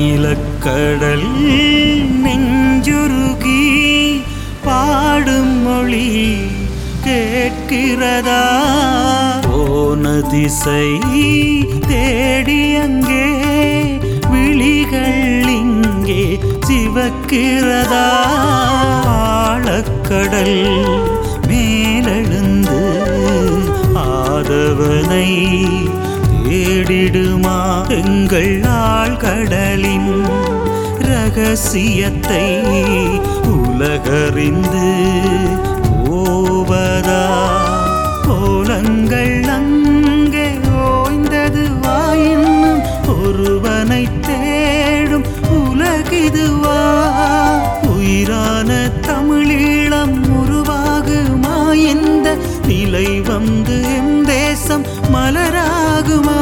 நீலக்கடல் நெஞ்சுருகி பாடும் மொழி கேட்கிறதா போன திசை தேடி அங்கே விழிகள் இங்கே சிவக்கிறதா ஆழக்கடல் மேலெழுந்து ஆதவனை தேடிடுமா எங்கள் ஆழ்கடலின் ரகசியத்தை உலகறிந்து போவதா கோலங்கள் அங்கே ஓய்ந்தது வாயின்னும் ஒருவனை தேடும் உலகிதுவா உயிரான தமிழீழம் உருவாகுமா இந்த நிலை வந்து எம் தேசம் மலராகுமா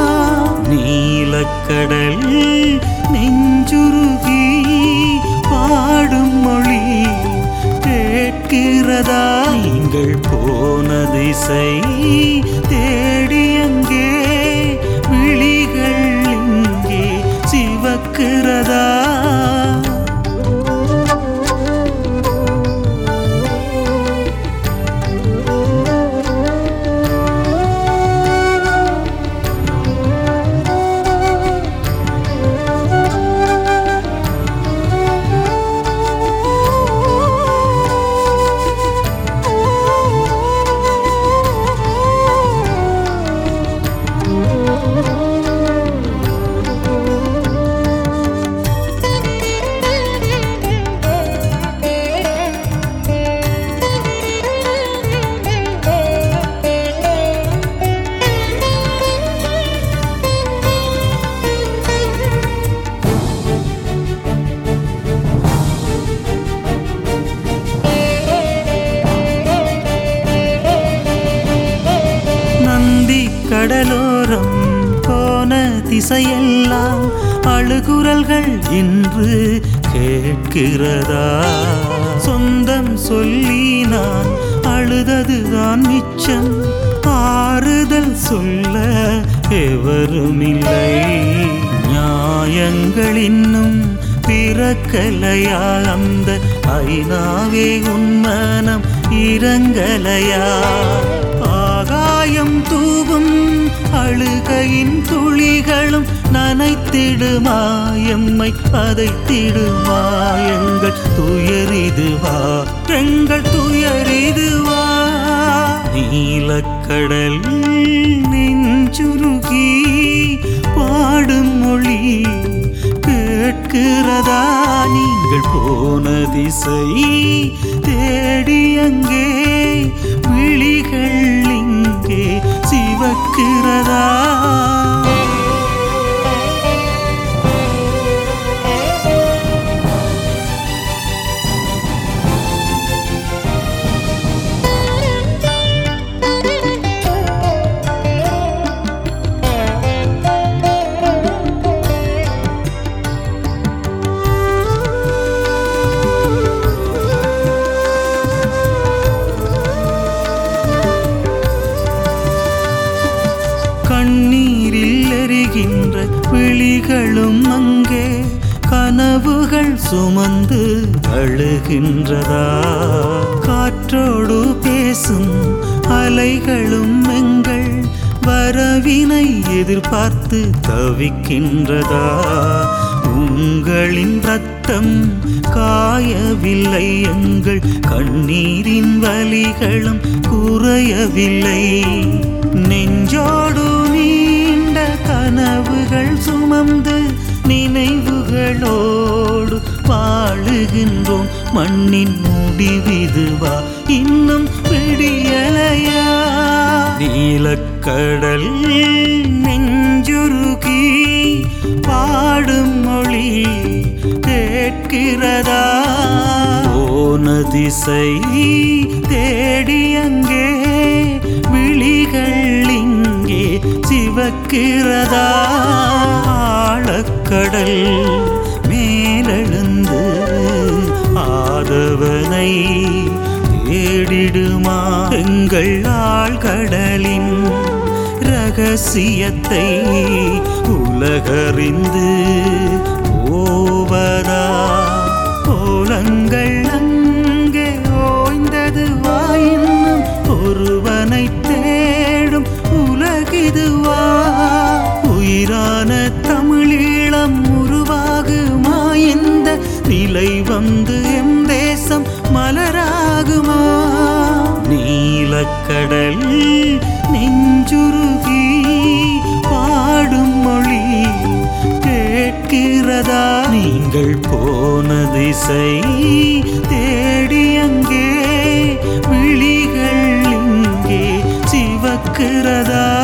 நீலக்கடல் நெஞ்சுருகி பாடும் மொழி கேட்கிறதா நீங்கள் போன திசை தேடி அங்கே விழிகள் இங்கே சிவக்கிறதா நந்தி கடலோரம் போன திசையெல்லாம் அழுகுரல்கள் என்று கேட்கிறதா சொந்தம் சொல்லி நான் அழுததுதான் மிச்சம் ஆறுதல் சொல்ல எவருமில்லை நியாயங்கள் இன்னும் பிறக்கலையா அந்த ஐநாவே உன்மனம் இறங்கலையா ஆகாயம் தூவும் அழுகையின் துளிகளும் நனைத்திடுமா எம்மை பதைத்திடுமா எங்கள் துயரிதுவா எங்கள் துயரிதுவா நீலக்கடல் நெஞ்சுருகி பாடும் மொழி கேட்கிறதா நீங்கள் போன திசை தேடி அங்கே விழிகள் இங்கே சிவக்கிறதா கண்ணீரில் எரிகின்ற விழிகளும் அங்கே கனவுகள் சுமந்து அழுகின்றதா காற்றோடு பேசும் அலைகளும் எங்கள் வரவினை எதிர்பார்த்து தவிக்கின்றதா உங்களின் ரத்தம் காயவில்லை எங்கள் கண்ணீரின் வலிகளும் குறையவில்லை நெஞ்சோடு நீண்ட கனவுகள் சுமந்து நினைவுகளோடு வாழுகின்றோம் மண்ணின் முடிவிதுவா இன்னும் விடியலையா நீலக்கடல் நெஞ்சுருகி பாடும் மொழி கேட்கிறதா போன திசை தேடி அங்கே விழிகள் இங்கே சிவக்கிறதா ஆழக்கடல் மேலெழுந்து ஆதவனை தேடிடுமா எங்கள் ஆழ்கடலின் ரகசியத்தை உலகறிந்து நிலை வந்து எம் தேசம் மலராகுமா நீலக்கடல் நெஞ்சுருகி பாடும் மொழி கேட்கிறதா நீங்கள் போன திசை தேடி அங்கே விழிகள் இங்கே சிவக்கிறதா